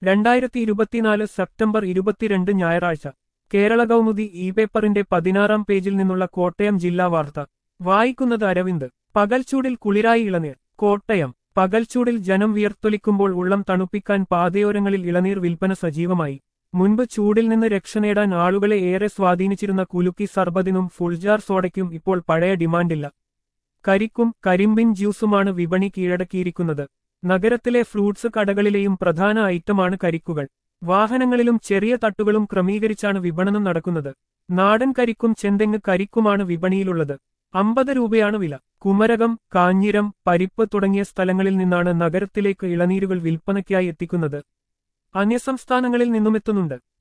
രണ്ടായിരത്തി ഇരുപത്തിനാല് സെപ്റ്റംബർ ഇരുപത്തിരണ്ട് ഞായറാഴ്ച കേരള കൗമുദി ഇ പേപ്പറിന്റെ പതിനാറാം പേജിൽ നിന്നുള്ള കോട്ടയം ജില്ലാ വാർത്ത വായിക്കുന്നത് അരവിന്ദ് പകൽച്ചൂടിൽ കുളിരായി ഇളനീർ കോട്ടയം പകൽച്ചൂടിൽ ജനം വിയർത്തൊലിക്കുമ്പോൾ ഉള്ളം തണുപ്പിക്കാൻ പാതയോരങ്ങളിൽ ഇളനീർ വിൽപ്പന സജീവമായി മുൻപ് ചൂടിൽ നിന്ന് രക്ഷ നേടാൻ ആളുകളെ ഏറെ സ്വാധീനിച്ചിരുന്ന കുലുക്കി സർബതിനും ഫുൾജാർ സോഡയ്ക്കും ഇപ്പോൾ പഴയ ഡിമാൻഡില്ല കരിക്കും കരിമ്പിൻ ജ്യൂസുമാണ് വിപണി കീഴടക്കിയിരിക്കുന്നത് നഗരത്തിലെ ഫ്രൂട്ട്സ് കടകളിലെയും പ്രധാന ഐറ്റമാണ് കരിക്കുകൾ വാഹനങ്ങളിലും ചെറിയ തട്ടുകളും ക്രമീകരിച്ചാണ് വിപണനം നടക്കുന്നത് നാടൻ കരിക്കും ചെന്തെങ്ങ് കരിക്കുമാണ് വിപണിയിലുള്ളത് അമ്പത് രൂപയാണ് വില കുമരകം കാഞ്ഞിരം പരിപ്പ് തുടങ്ങിയ സ്ഥലങ്ങളിൽ നിന്നാണ് നഗരത്തിലേക്ക് ഇളനീരുകൾ വിൽപ്പനയ്ക്കായി എത്തിക്കുന്നത് അന്യസംസ്ഥാനങ്ങളിൽ നിന്നുമെത്തുന്നുണ്ട്